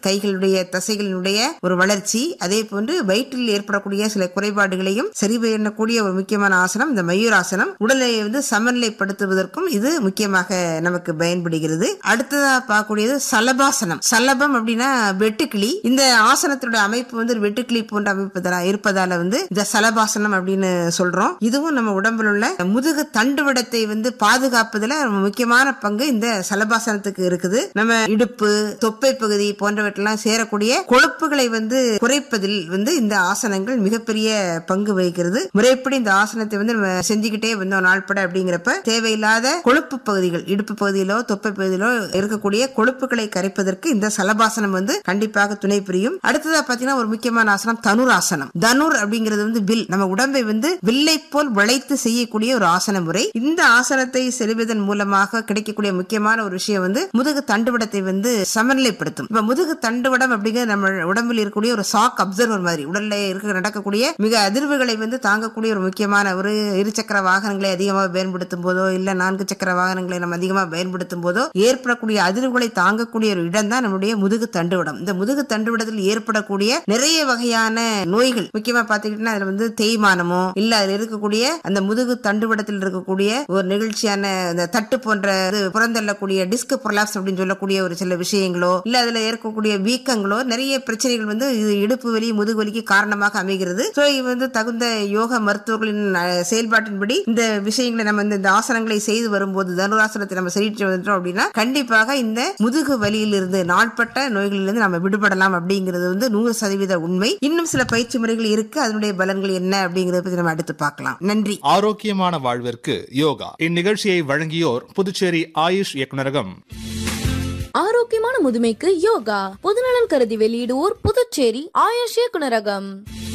கைகளுடைய தசைகளினுடைய ஒரு வளர்ச்சி அதே போன்று வயிற்றில் ஏற்படக்கூடிய சில குறைபாடுகளையும் சரி பண்ணக்கூடிய ஒரு முக்கியமான ஆசனம் இந்த மயூராசனம் உடலை வந்து சமநிலைப்படுத்துவதற்கும் இது முக்கியமாக நமக்கு பயன்படுகிறது அடுத்ததா பார்க்கக்கூடியது சலபாசனம் சலபம் அப்படின்னா வெட்டுக்கிளி இந்த ஆசனத்தினுடைய அமைப்பு வந்து ஒரு வெட்டுக்கிளி போன்ற அமைப்பு தான் இருப்பதால வந்து இந்த சலபாசனம் அப்படின்னு சொல்றோம் இதுவும் நம்ம உடம்புல உள்ள முதுகு தண்டுவடத்தை வந்து பாதுகாப்பதுல ரொம்ப முக்கியமான பங்கு இந்த சலபாசனத்துக்கு இருக்குது நம்ம இடுப்பு தொப்பை பகுதி போன்றவற்றெல்லாம் சேரக்கூடிய கொழுப்புகளை வந்து குறைப்பதில் வந்து இந்த ஆசனங்கள் மிகப்பெரிய பங்கு வகிக்கிறது முறைப்படி இந்த ஆசனத்தை வந்து நம்ம செஞ்சுக்கிட்டே வந்தோம் நாள்பட அப்படிங்கிறப்ப தேவையில்லாத கொழுப்பு பகுதிகள் இடுப்பு பகுதியிலோ தொப்பை பகுதியிலோ இருக்கக்கூடிய கொழுப்புகளை கரைப்பதற்கு இந்த சலபாசனம் வந்து கண்டிப்பாக துணை புரியும் அடுத்ததா பாத்தீங்கன்னா ஒரு முக்கியமான ஆசனம் தனுராசனம் தனுர் அப்படிங்கிறது வந்து வில் நம்ம உடம்பை வந்து வில்லை போல் வளைத்து செய்யக்கூடிய ஒரு ஆசன முறை இந்த ஆசனத்தை செலுவதன் மூலமாக கிடைக்கக்கூடிய முக்கியமான ஒரு விஷயம் வந்து முதுகு தண்டுவடத்தை வந்து சமநிலைப்படுத்தும் இப்ப முதுகு தண்டுவடம் அப்படிங்கிறது நம்ம உடம்பில் இருக்கக்கூடிய ஒரு சாக் அப்சர்வர் மாதிரி உடல்ல இருக்க நடக்கக்கூடிய மிக அதிர்வுகளை வந்து தாங்கக்கூடிய ஒரு முக்கியமான ஒரு இருசக்கர வாகனங்களை அதிகமாக பயன்படுத்தும் போதோ இல்ல நான்கு சக்கர வாகனங்களை நம்ம அதிகமாக பயன்படுத்தும் போதோ ஏற்படக்கூடிய அதிர்வுகளை தாங்கக்கூடிய ஒரு இடம் தான் நம்முடைய முதுகு தண்டுவடம் இந்த முதுகு தண்டுவடத்தில் ஏற்படக்கூடிய நிறைய வகையான நோய்கள் முக்கியமா பாத்துக்கிட்டீங்கன்னா அதுல வந்து தேய்மானமோ இல்ல அதுல இருக்கக்கூடிய அந்த முதுகு தண்டுவடத்தில் இருக்கக்கூடிய ஒரு நிகழ்ச்சியான அந்த தட்டு போன்ற இது புறந்தள்ளக்கூடிய டிஸ்க் ப்ரொலாப்ஸ் அப்படின்னு சொல்லக்கூடிய ஒரு சில விஷயங்களோ இல்ல அதுல இருக்கக்கூடிய வீக்கங்களோ நிறைய பிரச்சனைகள் வந்து இது இடுப்பு வலி முதுகு வலிக்கு காரணமாக அமைகிறது சோ இது வந்து தகுந்த யோக மருத்துவர்களின் அஹ், செயல்பாட்டின்படி இந்த விஷயங்களை நம்ம இந்த- இந்த ஆசனங்களை செய்து வரும்போது தனுராசனத்தை நம்ம செய்து வந்துட்டோம் அப்படின்னா கண்டிப்பாக இந்த முதுகு வலியிலிருந்து நாட்பட்ட நோய்களிலிருந்து நம்ம விடுபடலாம் அப்படிங்கிறது வந்து நூறு சதவீத உண்மை இன்னும் சில பயிற்சி முறைகள் இருக்கு அதனுடைய பலன்கள் என்ன அப்படிங்கறத பத்தி நம்ம அடுத்து பார்க்கலாம் நன்றி ஆரோக்கியமான வாழ்விற்கு யோகா இந்நிகழ்ச்சியை வழங்கியோர் புதுச்சேரி ஆயுஷ் இயக்குநரகம் ஆரோக்கியமான முதுமைக்கு யோகா பொதுநலன் கருதி வெளியிடுவோர் புதுச்சேரி ஆயுஷ் இயக்குனரகம்